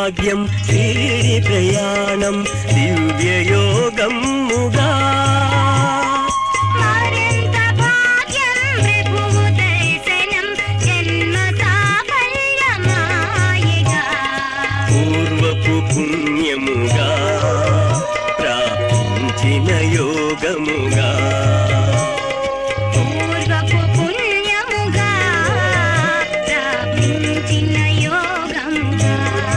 భాగ్యం షిరిడి ప్రయాణం దివ్యయోగముగా మరింత భాగ్యం ప్రభువు దర్శనం జన్మ సాఫల్యమాయగా పూర్వపు పుణ్యముగా ప్రాప్తించిన యోగముగా పూర్వపు పుణ్యముగా ప్రాప్తించిన యోగముగా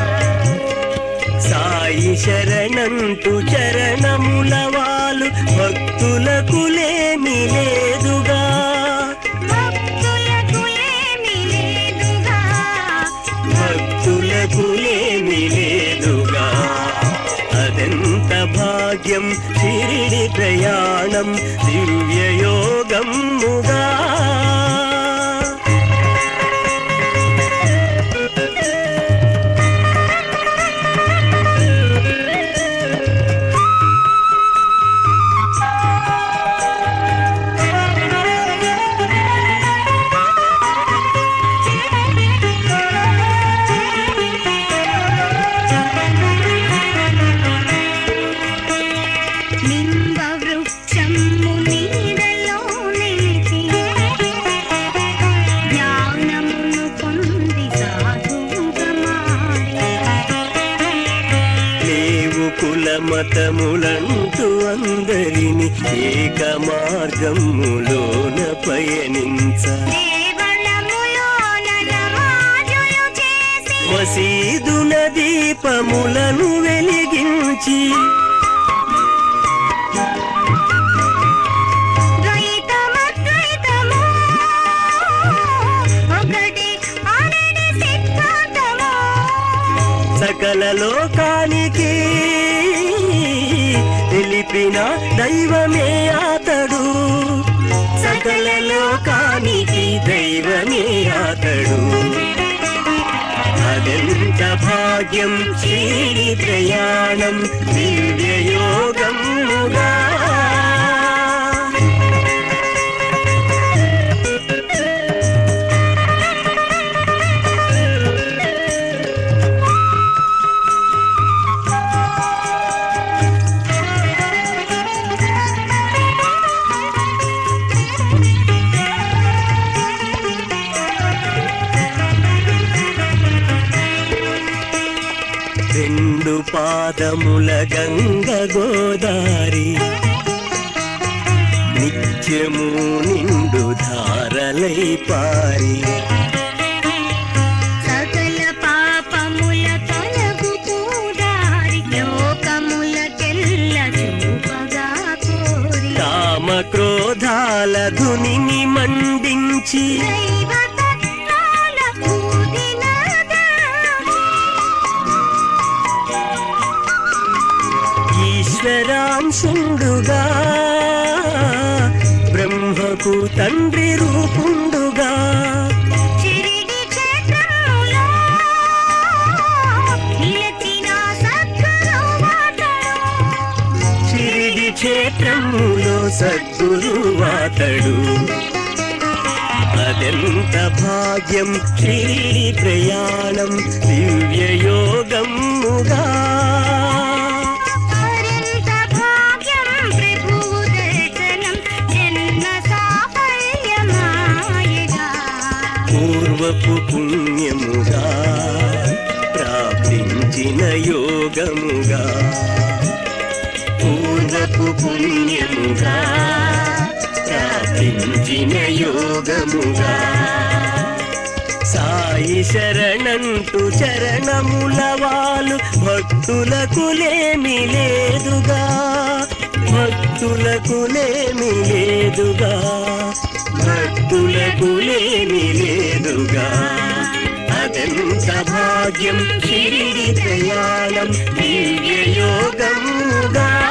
సాయి శరణంటూ చరణముల వాళ్ళు భక్తులకు లేమి లేదుగా భక్తులకు ఏమి లేదుగా భక్తులకు లేమి లేదుగా అదెంత భాగ్యం షిరిడి ప్రయాణం దివ్యయోగముగా నింబ వృక్షము నీడలో నిలిచి జ్ఞానమును పొంది సాధువుగా మారి లేవు కుల మతములంటూ అందరిని ఏక మార్గములోన పయనించ దేవళములోన నమాజులు చేసి మసీదున దీపములను వెలిగించి ద్వైతమద్వైతము ఒకటి అనడి సిద్ధాంతము సకల లోకానికి తెలిపిన దైవమే అతడు సకల లోకానికి దైవమే అతడు అదెంత భాగ్యం శ్రీ ప్రయాణం దివ్యయోగముగా రెండు పాదముల గంగ గోదారి నిత్యము నిండు ధారలై పారి సకల పాపముల తొలగు పూదారి లోకములకెల్ల చూపగా కోరి కామ క్రోధాల ధునిని మండించి దైవ తత్వాల పూదినదా ఈశ్వరాంశుండుగా బ్రహ్మకు తండ్రి రూపుండుగా చిరిడి క్షేత్రములో నిలచిన సద్గురు వాతడు షిరిడి క్షేత్రములో సద్గురువాతడు అదెంత భాగ్యం షిరిడి ప్రయాణం దివ్యయోగముగా మరింత భాగ్యం ప్రభువు దర్శనం జన్మ సాఫల్యమాయగా పూర్వపు పుణ్యముగా ప్రాప్తించిన యోగముగా పూర్వపు పుణ్యముగా ప్రాప్తించిన యోగముగా సాయి శరణంటూ చరణముల వాళ్ళు భక్తులకు లేమి లేదుగా భక్తులకు లేమి లేదుగా భక్తులకు లేమి లేదుగా అదెంత భాగ్యం షిరిడి ప్రయాణం దివ్యయోగముగా